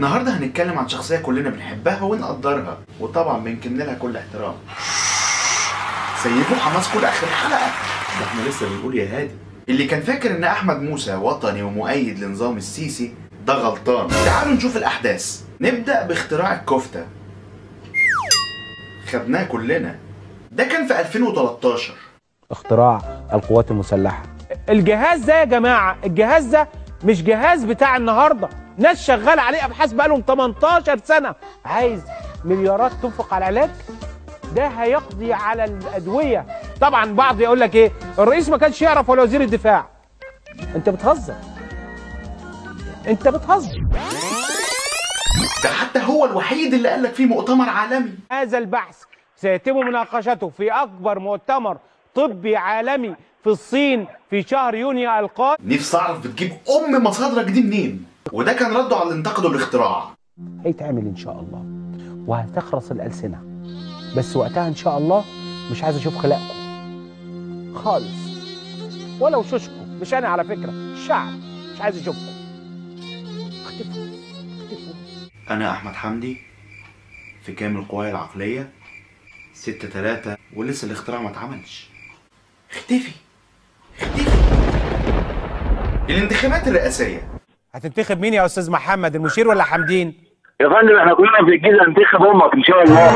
النهارده هنتكلم عن شخصيه كلنا بنحبها ونقدرها وطبعا بنكن لها كل احترام سيبوا حماسكم لاخر الحلقه ده احنا لسه بنقول يا هادي اللي كان فاكر ان احمد موسى وطني ومؤيد لنظام السيسي ده غلطان تعالوا نشوف الاحداث نبدا باختراع الكفته خدناه كلنا ده كان في 2013 اختراع القوات المسلحه الجهاز ده يا جماعه الجهاز ده مش جهاز بتاع النهارده ناس شغاله عليه ابحاث بقالهم 18 سنه عايز مليارات تنفق على العلاج ده هيقضي على الادويه طبعا بعض يقول لك ايه الرئيس ما كانش يعرف ولا وزير الدفاع انت بتهزر انت بتهزر ده حتى هو الوحيد اللي قال لك فيه مؤتمر عالمي هذا البحث سيتم مناقشته في اكبر مؤتمر طبي عالمي في الصين في شهر يونيو القادم نفسي اعرف بتجيب ام مصادرك دي منين وده كان رده على اللي انتقدوا الاختراع هيتعمل ان شاء الله وهتخرس الالسنه بس وقتها ان شاء الله مش عايز اشوف خلقكم خالص ولا وشوشكم مش انا على فكره الشعب مش عايز اشوفكم اختفوا اختفوا انا احمد حمدي في كامل قواي العقليه ستة تلاتة ولسه الاختراع ما اتعملش اختفي اختفي الانتخابات الرئاسيه هتنتخب مين يا استاذ محمد المشير ولا حمدين يا فندم احنا كلنا في الجيزه ننتخب امك ان شاء الله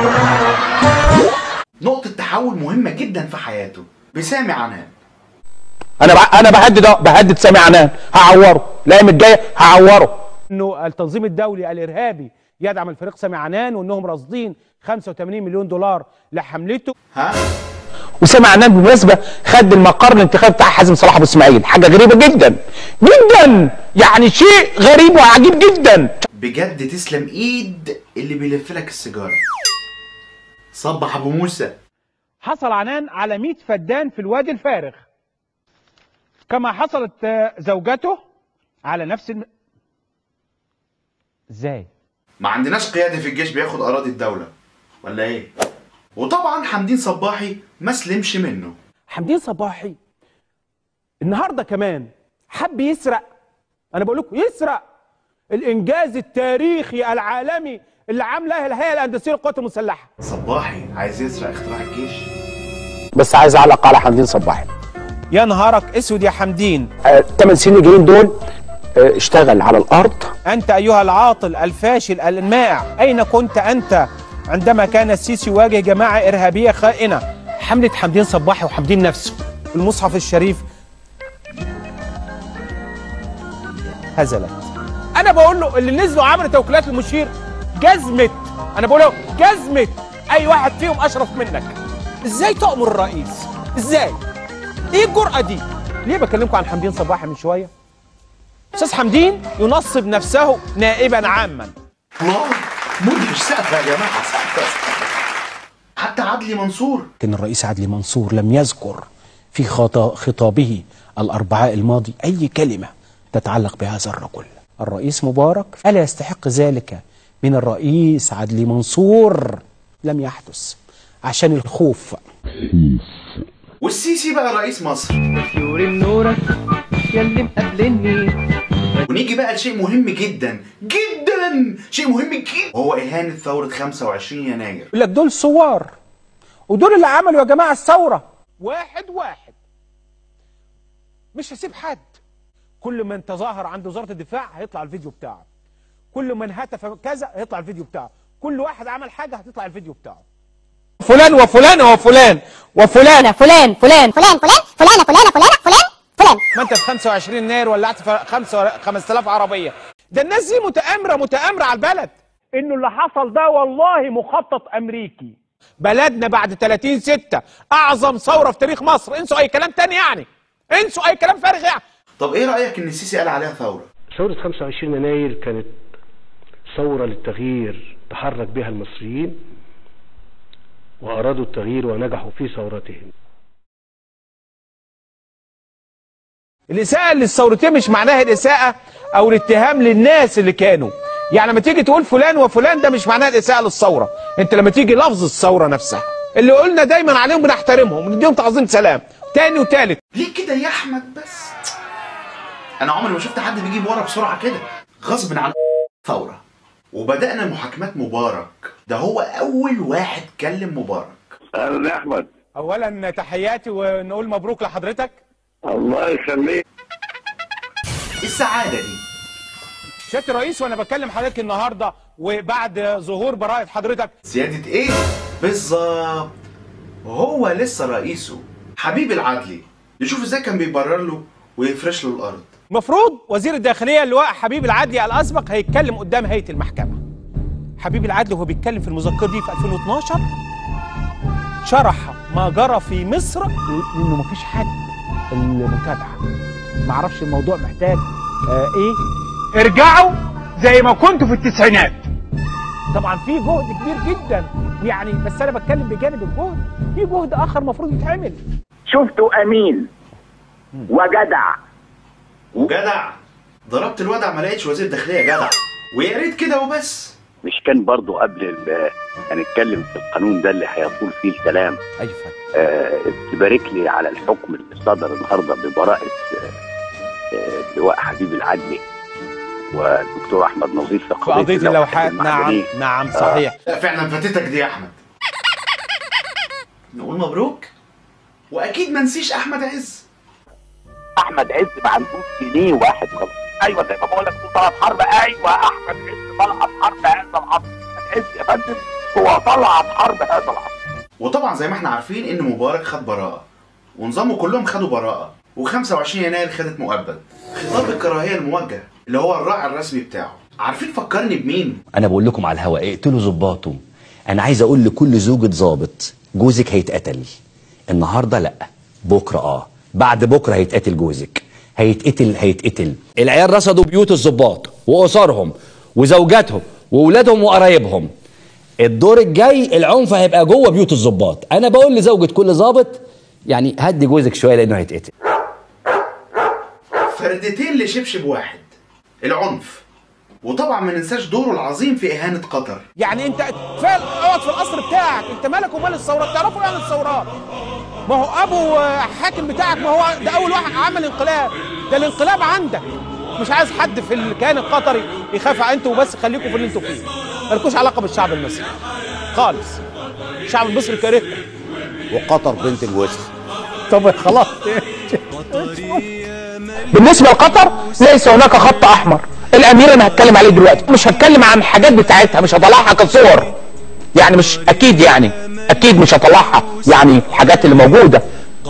نقطه تحول مهمه جدا في حياته بسامي عنان انا بع... انا بهدد أهو، بهدد سامي عنان هعوره الايام الجايه هعوره انه التنظيم الدولي الارهابي يدعم الفريق سامي عنان وانهم راصدين 85 مليون دولار لحملته ها وسامي عنان بالمناسبه خد المقر الانتخابي بتاع حازم صلاح ابو اسماعيل حاجه غريبه جدا جدا يعني شيء غريب وعجيب جدا بجد تسلم ايد اللي بيلف لك السيجاره صبح ابو موسى حصل عنان على 100 فدان في الوادي الفارغ كما حصلت آه، زوجته على نفس الم... ازاي ما عندناش قيادي في الجيش بياخد اراضي الدوله ولا ايه وطبعا حمدين صباحي ما سلمش منه حمدين صباحي النهارده كمان حب يسرق انا بقول لكم يسرق الانجاز التاريخي العالمي اللي عامله الهيئه الهندسيه للقوات المسلحه صباحي عايز يسرق اختراع الجيش بس عايز اعلق على حمدين صباحي يا نهارك اسود يا حمدين الثمان سنين الجايين دول آه، اشتغل على الارض أنت أيها العاطل الفاشل المائع أين كنت أنت عندما كان السيسي يواجه جماعة إرهابية خائنة حملة حمدين صباحي وحمدين نفسه المصحف الشريف هزلت أنا بقول له اللي نزلوا عملوا توكيلات المشير جزمت أنا بقول له جزمت أي واحد فيهم أشرف منك إزاي تأمر الرئيس إزاي إيه الجرأة دي ليه بكلمكم عن حمدين صباحي من شوية استاذ حمدين ينصب نفسه نائبا عاما الله مدهش سقف يا جماعه سقف حتى عدلي منصور لكن الرئيس عدلي منصور لم يذكر في خطا- خطابه الأربعاء الماضي أي كلمة تتعلق بهذا الرجل الرئيس مبارك ألا يستحق ذلك من الرئيس عدلي منصور لم يحدث عشان الخوف والسيسي بقى رئيس مصر يوري منورك ياللي مقابلني ونيجي بقى لشيء مهم جدا جدا شيء مهم جدا وهو اهانه ثوره 25 يناير يقول لك دول ثوار ودول اللي عملوا يا جماعه الثوره واحد واحد مش هسيب حد كل من تظاهر عند وزاره الدفاع هيطلع الفيديو بتاعه كل من هتف كذا هيطلع الفيديو بتاعه كل واحد عمل حاجه هتطلع الفيديو بتاعه فلان وفلان وفلان وفلان فلان فلان فلان فلان فلانة فلانة فلانة فلان فلان ما انت في 25 يناير ولعت في 5000 عربيه ده الناس دي متآمره متآمره على البلد انه اللي حصل ده والله مخطط امريكي بلدنا بعد 30 6 اعظم ثوره في تاريخ مصر انسوا اي كلام تاني يعني انسوا اي كلام فارغ يعني طب ايه رايك ان السيسي قال عليها ثوره ثورة 25 يناير كانت ثورة للتغيير تحرك بها المصريين وأرادوا التغيير ونجحوا في ثورتهم الاساءه للثورتين مش معناها الاساءه او الاتهام للناس اللي كانوا يعني لما تيجي تقول فلان وفلان ده مش معناها الاساءه للثوره انت لما تيجي لفظ الثوره نفسها اللي قلنا دايما عليهم بنحترمهم ونديهم تعظيم سلام تاني وتالت ليه كده يا احمد بس انا عمري ما شفت حد بيجيب ورا بسرعه كده غصب عن ثوره وبدأنا محاكمات مبارك ده هو أول واحد كلم مبارك اهلا يا احمد اولا تحياتي ونقول مبروك لحضرتك الله يخليك السعادة دي سياده الرئيس وانا بكلم حضرتك النهارده وبعد ظهور براءه حضرتك زيادة إيه؟ بالظبط هو لسه رئيسه حبيب العدلي نشوف إزاي كان بيبرر له ويفرش له الأرض مفروض وزير الداخليه اللواء حبيب العدلي الاسبق هيتكلم قدام هيئه المحكمه حبيب العدلي وهو بيتكلم في المذكره دي في 2012 شرح ما جرى في مصر لانه مفيش حد المتابعه معرفش الموضوع محتاج آه ايه ارجعوا زي ما كنتوا في التسعينات طبعا في جهد كبير جدا يعني بس انا بتكلم بجانب الجهد في جهد اخر المفروض يتعمل شفته امين وجدع وجدع ضربت الودع ما لقيتش وزير داخلية جدع ويا ريت كده وبس مش كان برضو قبل ال- هنتكلم في القانون ده اللي هيطول فيه الكلام اي فندم آه، تبارك لي على الحكم اللي صدر النهارده ببراءه آه، آه، اللواء حبيب العدلي والدكتور احمد نظيف في في قضيه اللوحات نعم المعدنية. نعم صحيح لا فعلا فاتتك دي يا أحمد نقول مبروك وأكيد ما نسيش أحمد عز احمد عز ما عندوش جنيه واحد خالص ايوه زي ما بقول لك طلعت حرب ايوه احمد عز طلعت حرب هذا العصر احمد عز يا فندم هو طلعت حرب هذا العصر وطبعا زي ما احنا عارفين ان مبارك خد براءة ونظامه كلهم خدوا براءة و25 يناير خدت مؤبد خطاب الكراهية الموجه اللي هو الراعي الرسمي بتاعه عارفين فكرني بمين انا بقول لكم على الهواء اقتلوا ظباطه انا عايز اقول لكل زوجة ظابط جوزك هيتقتل النهارده لا بكره اه بعد بكره هيتقتل جوزك هيتقتل هيتقتل العيال رصدوا بيوت الظباط واسرهم وزوجاتهم واولادهم وقرايبهم الدور الجاي العنف هيبقى جوه بيوت الظباط انا بقول لزوجة كل ظابط يعني هدي جوزك شويه لانه هيتقتل فردتين لشبشب واحد العنف وطبعا ما ننساش دوره العظيم في إهانة قطر يعني انت كفايه اقعد في القصر بتاعك انت مالك ومال الثورات تعرفوا يعني الثورات ما هو ابو حاكم بتاعك ما هو ده اول واحد عمل انقلاب ده الانقلاب عندك مش عايز حد في الكيان القطري يخاف على انتوا وبس خليكم في اللي انتوا فيه مالكوش علاقه بالشعب المصري خالص الشعب المصري كارهكم وقطر بنت الوسخ طب خلاص بالنسبه لقطر ليس هناك خط احمر الامير انا هتكلم عليه دلوقتي مش هتكلم عن حاجات بتاعتها مش هطلعها كصور يعني مش اكيد يعني اكيد مش هطلعها يعني الحاجات اللي موجوده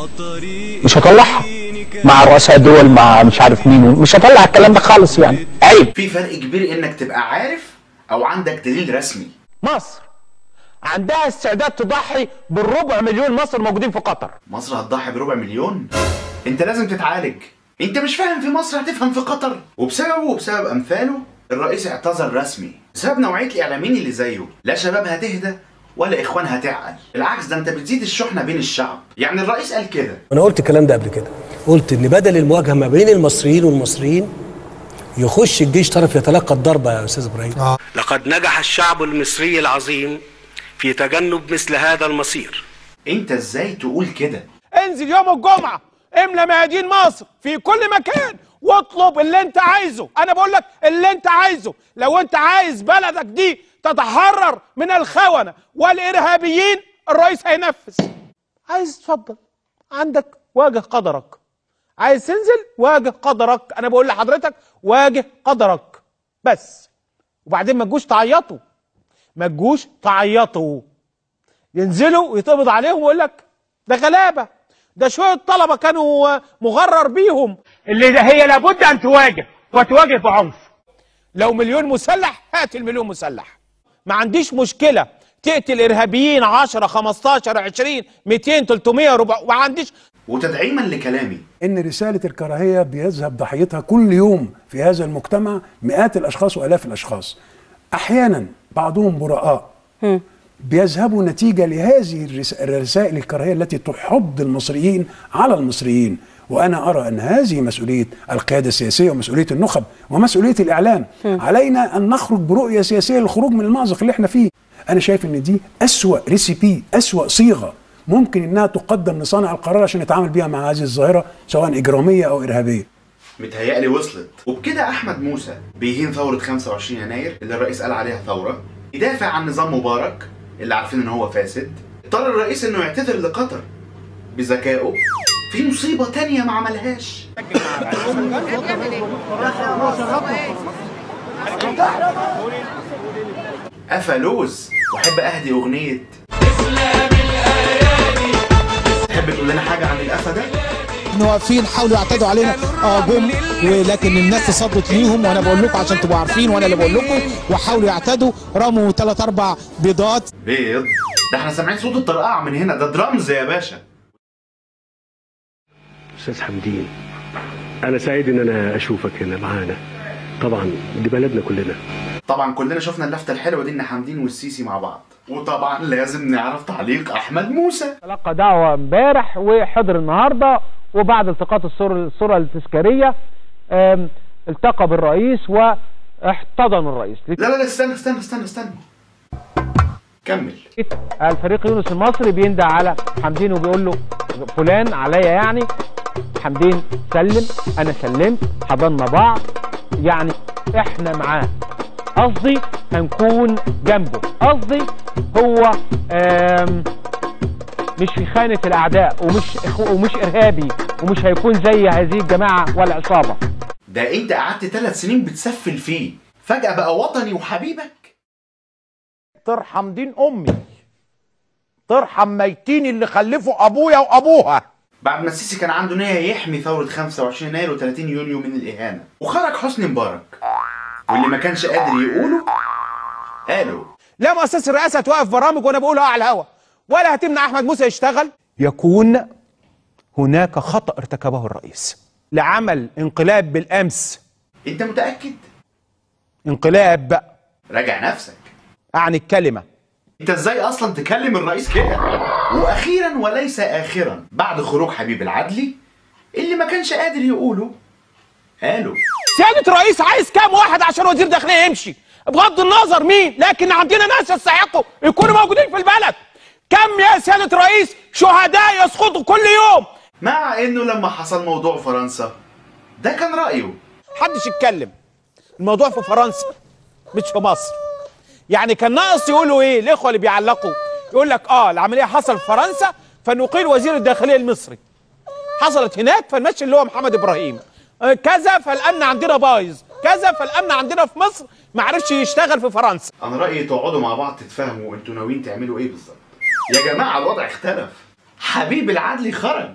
مش هطلعها مع رؤساء دول مع مش عارف مين مش هطلع الكلام ده خالص يعني عيب في فرق كبير انك تبقى عارف او عندك دليل رسمي مصر عندها استعداد تضحي بالربع مليون مصر موجودين في قطر مصر هتضحي بربع مليون انت لازم تتعالج انت مش فاهم في مصر هتفهم في قطر وبسببه وبسبب امثاله الرئيس اعتذر رسمي بسبب نوعيه الاعلاميين اللي زيه لا شباب هتهدى ولا اخوان هتعقل بالعكس ده انت بتزيد الشحنه بين الشعب يعني الرئيس قال كده انا قلت الكلام ده قبل كده قلت ان بدل المواجهه ما بين المصريين والمصريين يخش الجيش طرف يتلقى الضربه يا استاذ ابراهيم آه. لقد نجح الشعب المصري العظيم في تجنب مثل هذا المصير انت ازاي تقول كده انزل يوم الجمعة املى ميادين مصر في كل مكان واطلب اللي انت عايزه انا بقول لك اللي انت عايزه لو انت عايز بلدك دي تتحرر من الخونة والارهابيين الرئيس هينفذ عايز تفضل عندك واجه قدرك عايز تنزل واجه قدرك انا بقول لحضرتك واجه قدرك بس وبعدين ما تجوش تعيطوا ما تجوش تعيطوا ينزلوا ويتقبض عليهم ويقول لك ده غلابه ده شويه طلبه كانوا مغرر بيهم اللي هي لابد ان تواجه وتواجه بعنف لو مليون مسلح هات المليون مسلح ما عنديش مشكله تقتل ارهابيين 10 15 20 200 300 400 ما عنديش وتدعيما لكلامي ان رساله الكراهيه بيذهب ضحيتها كل يوم في هذا المجتمع مئات الاشخاص والاف الاشخاص احيانا بعضهم براء بيذهبوا نتيجه لهذه الرس- الرسائل الكراهيه التي تحض المصريين على المصريين وانا ارى ان هذه مسؤوليه القياده السياسيه ومسؤوليه النخب ومسؤوليه الاعلام علينا ان نخرج برؤيه سياسيه للخروج من المأزق اللي احنا فيه انا شايف ان دي اسوا ريسيبي اسوا صيغه ممكن انها تقدم لصانع القرار عشان يتعامل بيها مع هذه الظاهره سواء اجراميه او ارهابيه متهيألي وصلت وبكده احمد موسى بيهين ثوره 25 يناير اللي الرئيس قال عليها ثوره يدافع عن نظام مبارك اللي عارفين ان هو فاسد اضطر الرئيس انه يعتذر لقطر بذكائه في مصيبه تانية ما عملهاش قفلوز واحب اهدي اغنيه تحب تقول لنا حاجه عن القفا ده ان واقفين حاولوا يعتدوا علينا اه جم ولكن الناس تصدت ليهم وانا بقول لكم عشان تبقوا عارفين وانا اللي بقول لكم وحاولوا يعتدوا رموا ثلاث اربع بيضات بيض ده احنا سامعين صوت الطرقعه من هنا ده درامز يا باشا استاذ حمدين انا سعيد ان انا اشوفك هنا معانا طبعا دي بلدنا كلنا طبعا كلنا شفنا اللفته الحلوه دي ان حمدين والسيسي مع بعض وطبعا لازم نعرف تعليق احمد موسى تلقى دعوة امبارح وحضر النهارده وبعد التقاط الصورة الصورة التذكارية آم، التقى بالرئيس واحتضن الرئيس لا لا لا استنى استنى استنى استنى كمل الفريق يونس المصري بيندى على حمدين وبيقول له فلان عليا يعني حمدين سلم انا سلمت حضنا بعض يعني احنا معاه قصدي هنكون جنبه قصدي هو آم، مش في خانة الأعداء ومش إخو- ومش إرهابي ومش هيكون زي هذه الجماعة والعصابة ده انت قعدت ثلاث سنين بتسفل فيه فجاه بقى وطني وحبيبك ترحم دين امي ترحم ميتين اللي خلفوا ابويا وابوها بعد ما السيسي كان عنده نية يحمي ثورة 25 يناير و30 يونيو من الإهانة وخرج حسني مبارك واللي ما كانش قادر يقوله قالوا لا مؤسسة الرئاسة هتوقف برامج وأنا بقولها على الهوا ولا هتمنع أحمد موسى يشتغل يكون هناك خطأ ارتكبه الرئيس لعمل انقلاب بالأمس أنت متأكد؟ انقلاب راجع نفسك أعني الكلمة انت ازاي اصلا تكلم الرئيس كده واخيرا وليس اخرا بعد خروج حبيب العدلي اللي ما كانش قادر يقوله قالوا سيادة الرئيس عايز كام واحد عشان وزير داخلية يمشي بغض النظر مين لكن عندنا ناس يستحقوا يكونوا موجودين في البلد كم يا سيادة الرئيس شهداء يسقطوا كل يوم مع انه لما حصل موضوع فرنسا ده كان رايه محدش يتكلم الموضوع في فرنسا مش في مصر يعني كان ناقص يقولوا ايه الاخوه اللي بيعلقوا يقول لك اه العمليه حصل في فرنسا فنقيل وزير الداخليه المصري حصلت هناك فنمشي اللي هو محمد ابراهيم آه، كذا فالامن عندنا بايظ كذا فالامن عندنا في مصر ما عرفش يشتغل في فرنسا انا رايي تقعدوا مع بعض تتفاهموا انتوا ناويين تعملوا ايه بالظبط يا جماعه الوضع اختلف حبيب العدلي خرج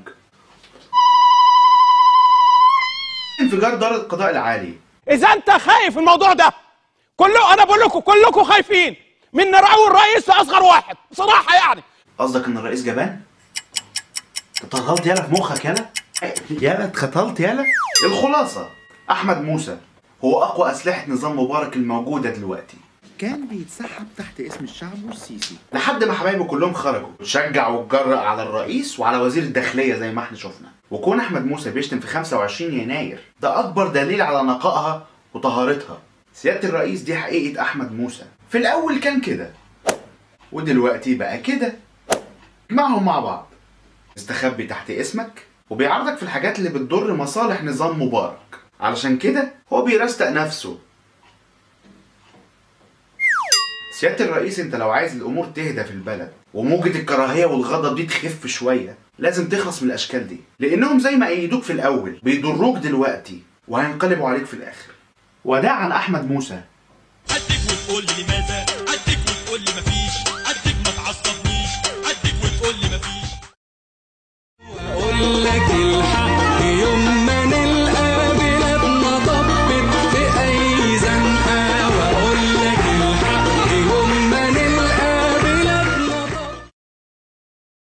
انفجار دار القضاء العالي اذا انت خايف من الموضوع ده كله انا بقول لكم كلكم خايفين من نرعو الرئيس واصغر واحد بصراحه يعني قصدك ان الرئيس جبان انت اتغلط يالا في مخك يالا يالا اتخطلت يالا الخلاصه احمد موسى هو اقوى اسلحه نظام مبارك الموجوده دلوقتي كان بيتسحب تحت اسم الشعب والسيسي لحد ما حبايبه كلهم خرجوا وشجع واتجرأ على الرئيس وعلى وزير الداخليه زي ما احنا شفنا وكون احمد موسى بيشتم في 25 يناير ده اكبر دليل على نقائها وطهارتها سياده الرئيس دي حقيقه احمد موسى في الاول كان كده ودلوقتي بقى كده اجمعهم مع بعض مستخبي تحت اسمك وبيعارضك في الحاجات اللي بتضر مصالح نظام مبارك علشان كده هو بيرستق نفسه سيادة الرئيس انت لو عايز الامور تهدى في البلد وموجة الكراهية والغضب دي تخف شوية لازم تخلص من الاشكال دي لانهم زي ما ايدوك في الاول بيضروك دلوقتي وهينقلبوا عليك في الاخر وداعا احمد موسى وتقول لي ماذا عدك وتقول لي مفيش